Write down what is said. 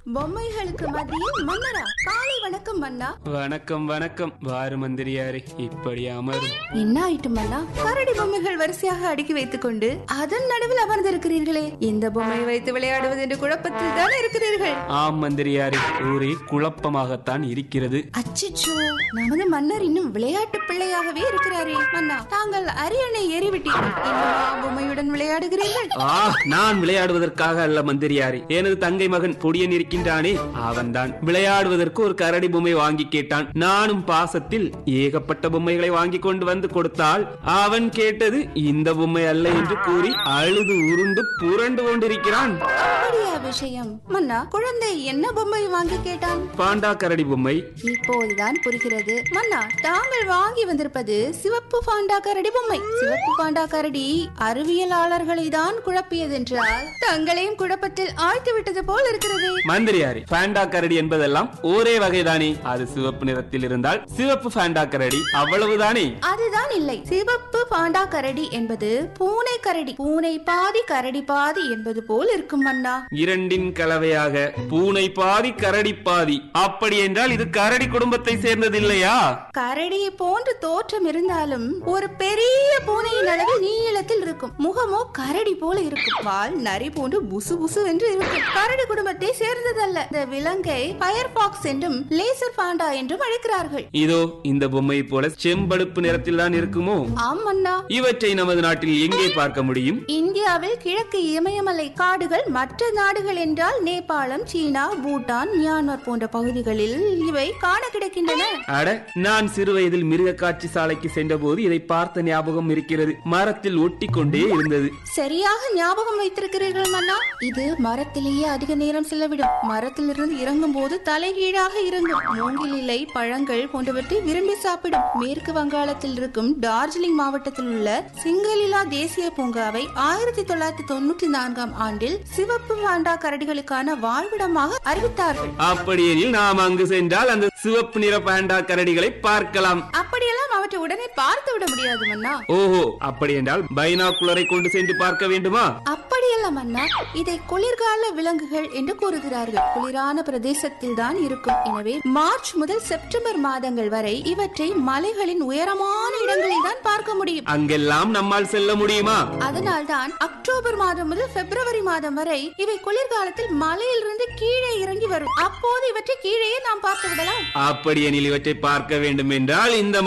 பொம்மைகளுக்கு மத்தியில் மன்னரா காலை வணக்கம் மன்னா வணக்கம் வணக்கம் வாரு மந்திரியாரே இப்படி அமரும் என்ன ஆயிட்டு மன்னா கரடி பொம்மைகள் வரிசையாக அடுக்கி வைத்துக் கொண்டு அதன் நடுவில் அமர்ந்திருக்கிறீர்களே இந்த பொம்மையை வைத்து விளையாடுவது என்ற குழப்பத்தில் தான் இருக்கிறீர்கள் ஆம் மந்திரியாரே ஊரே குழப்பமாகத்தான் இருக்கிறது அச்சிச்சோ நமது மன்னர் இன்னும் விளையாட்டு பிள்ளையாகவே இருக்கிறாரே மன்னா தாங்கள் அரியணை ஏறிவிட்டீர்கள் இன்னுமா பொம்மையுடன் விளையாடுகிறீர்கள் ஆ நான் விளையாடுவதற்காக அல்ல மந்திரியாரே எனது தங்கை மகன் பொடியன் இருக்கின்றானே அவன்தான் விளையாடுவதற்கு ஒரு கரடி பொம்மை வாங்கி கேட்டான் நானும் பாசத்தில் ஏகப்பட்ட பொம்மைகளை வாங்கி கொண்டு வந்து கொடுத்தால் அவன் கேட்டது இந்த பொம்மை அல்ல என்று கூறி அழுது உருண்டு புரண்டு கொண்டிருக்கிறான் அப்படியா விஷயம் மன்னா குழந்தை என்ன பொம்மை வாங்கி கேட்டான் பாண்டா கரடி பொம்மை இப்போதுதான் புரிகிறது மன்னா தாங்கள் வாங்கி வந்திருப்பது சிவப்பு பாண்டா கரடி பொம்மை சிவப்பு பாண்டா கரடி அறிவியலாளர்களை தான் குழப்பியதென்றால் தங்களையும் குழப்பத்தில் ஆழ்த்தி விட்டது போல் இருக்கிறது மந்திரியாரே பாண்டா கரடி என்பதெல்லாம் ஒரே வகைதானே அது சிவப்பு நிறத்தில் இருந்தால் சிவப்பு பாண்டா கரடி அவ்வளவுதானே அதுதான் இல்லை சிவப்பு பாண்டா கரடி என்பது பூனை கரடி பூனை பாதி கரடி பாதி என்பது போல் இருக்கும் மன்னா இரண்டின் கலவையாக பூனை பாதி கரடி பாதி அப்படி என்றால் இது கரடி குடும்பத்தை சேர்ந்தது இல்லையா கரடியை போன்று தோற்றம் இருந்தாலும் ஒரு பெரிய பூனையின் அளவு நீளத்தில் இருக்கும் முகமோ கரடி போல இருக்கும் வால் நரி போன்று புசு புசு என்று இருக்கும் கரடி குடும்பத்தை சேர்ந்ததல்ல இந்த விலங்கை ஃபயர்பாக்ஸ் என்றும் லேசர் பாண்டா என்றும் அழைக்கிறார்கள் இதோ இந்த பொம்மை போல செம்பழுப்பு நிறத்தில் தான் இருக்குமோ ஆமண்ணா இவற்றை நமது நாட்டில் எங்கே பார்க்க முடியும் இந்தியாவில் கிழக்கு இமயமலை காடுகள் மற்ற நாடுகள் என்றால் நேபாளம் சீனா பூட்டான் மியான்மர் போன்ற பகுதிகளில் இவை காண கிடைக்கின்றன அட நான் சிறு வயதில் மிருக காட்சி சாலைக்கு சென்றபோது இதை பார்த்த ஞாபகம் இருக்கிறது மரத்தில் ஒட்டி கொண்டே இருந்தது சரியாக ஞாபகம் வைத்திருக்கிறீர்கள் மன்னா இது மரத்திலேயே அதிக நேரம் செலவிடும் மரத்திலிருந்து இறங்கும் போது தலைகீழாக இறங்கும் மூங்கில் இலை பழங்கள் போன்றவற்றை விரும்பி சாப்பிடும் மேற்கு வங்காளத்தில் இருக்கும் டார்ஜிலிங் மாவட்டத்தில் உள்ள சிங்கலிலா தேசிய பூங்காவை ஆயிரத்தி தொள்ளாயிரத்தி தொண்ணூற்றி நான்காம் ஆண்டில் சிவப்பு பாண்டா கரடிகளுக்கான வாழ்விடமாக அறிவித்தார்கள் அப்படியெனில் நாம் அங்கு சென்றால் அந்த சிவப்பு நிற பாண்டா கரடிகளை பார்க்கலாம் அப்படியெல்லாம் அவற்றை உடனே பார்த்து விட முடியாது மன்னா ஓஹோ அப்படி என்றால் பைனாக்குலரை கொண்டு சென்று பார்க்க வேண்டுமா அப்படியல்ல மன்னா இதை குளிர்கால விலங்குகள் என்று கூறுகிறார்கள் குளிரான பிரதேசத்தில் தான் இருக்கும் எனவே மார்ச் முதல் செப்டம்பர் மாதங்கள் வரை இவற்றை மலைகளின் உயரமான இடங்களில் தான் பார்க்க முடியும் அங்கெல்லாம் நம்மால் செல்ல முடியுமா அதனால்தான் அக்டோபர் மாதம் முதல் பிப்ரவரி மாதம் வரை இவை குளிர்காலத்தில் மலையிலிருந்து கீழே இறங்கி வரும் அப்போது இவற்றை கீழேயே நாம் பார்த்து விடலாம் அப்படியெனில் இவற்றை பார்க்க வேண்டும் என்றால் இந்த